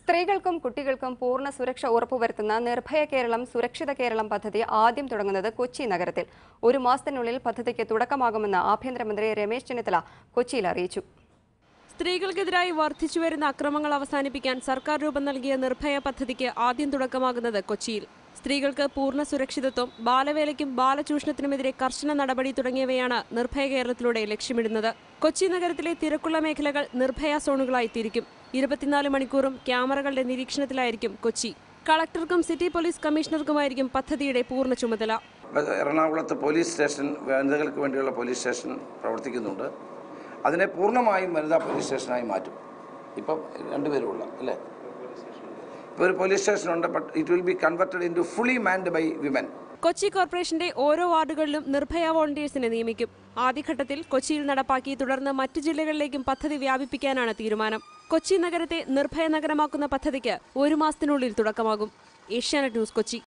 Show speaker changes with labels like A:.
A: സ്ത്രീകൾക്കും കുട്ടികൾക്കും പൂർണ്ണ സുരക്ഷ ഉറപ്പുവരുത്തുന്ന നിർഭയ കേരളം സുരക്ഷിത കേരളം പദ്ധതി ആദ്യം തുടങ്ങുന്നത് കൊച്ചി നഗരത്തിൽ ഒരു മാസത്തിനുള്ളിൽ പദ്ധതിക്ക് തുടക്കമാകുമെന്ന് ആഭ്യന്തരമന്ത്രി രമേശ് ചെന്നിത്തല കൊച്ചിയിൽ അറിയിച്ചു
B: സ്ത്രീകൾക്കെതിരായി വർദ്ധിച്ചുവരുന്ന അക്രമങ്ങൾ അവസാനിപ്പിക്കാൻ സർക്കാർ രൂപം നൽകിയ നിർഭയ പദ്ധതിക്ക് ആദ്യം തുടക്കമാകുന്നത് കൊച്ചിയിൽ സ്ത്രീകൾക്ക് പൂർണ്ണ സുരക്ഷിതത്വം ബാലവേലയ്ക്കും ബാലചൂഷണത്തിനുമെതിരെ കർശന നടപടി തുടങ്ങിയവയാണ് നിർഭയ കേരളത്തിലൂടെ ലക്ഷ്യമിടുന്നത് കൊച്ചി നഗരത്തിലെ തിരക്കുള്ള മേഖലകൾ നിർഭയ സോണുകളായി തിരിക്കും ഇരുപത്തിനാല് മണിക്കൂറും ക്യാമറകളുടെ നിരീക്ഷണത്തിലായിരിക്കും കൊച്ചി കളക്ടർക്കും സിറ്റി പോലീസ് കമ്മീഷണർക്കുമായിരിക്കും പദ്ധതിയുടെ പൂർണ്ണ ചുമതല
C: എറണാകുളത്ത് പോലീസ് സ്റ്റേഷൻ വനിതകൾക്ക് വേണ്ടിയുള്ള പോലീസ് സ്റ്റേഷൻ പ്രവർത്തിക്കുന്നുണ്ട് അതിനെ പൂർണ്ണമായും വനിതാ പോലീസ് സ്റ്റേഷനായി മാറ്റും ഇപ്പം രണ്ടുപേരുള്ള അല്ലേ ഇപ്പോൾ ഒരു പോലീസ് സ്റ്റേഷനുണ്ട് but it will be converted into fully manned by women
B: Kochi കോർപ്പറേഷന്റെ ഓരോ വാർഡുകളിലും നിർഭയ വോളണ്ടിയേഴ്സിനെ നിയമിക്കും ആദ്യഘട്ടത്തിൽ കൊച്ചിയിൽ നടപ്പാക്കി തുടർന്ന് മറ്റു ജില്ലകളിലേക്കും പദ്ധതി വ്യാപിപ്പിക്കാനാണ് തീരുമാനം കൊച്ചി നഗരത്തെ നിർഭയ നഗരമാക്കുന്ന പദ്ധതിക്ക് ഒരു മാസത്തിനുള്ളിൽ തുടക്കമാകും ഏഷ്യാനെറ്റ് ന്യൂസ് കൊച്ചി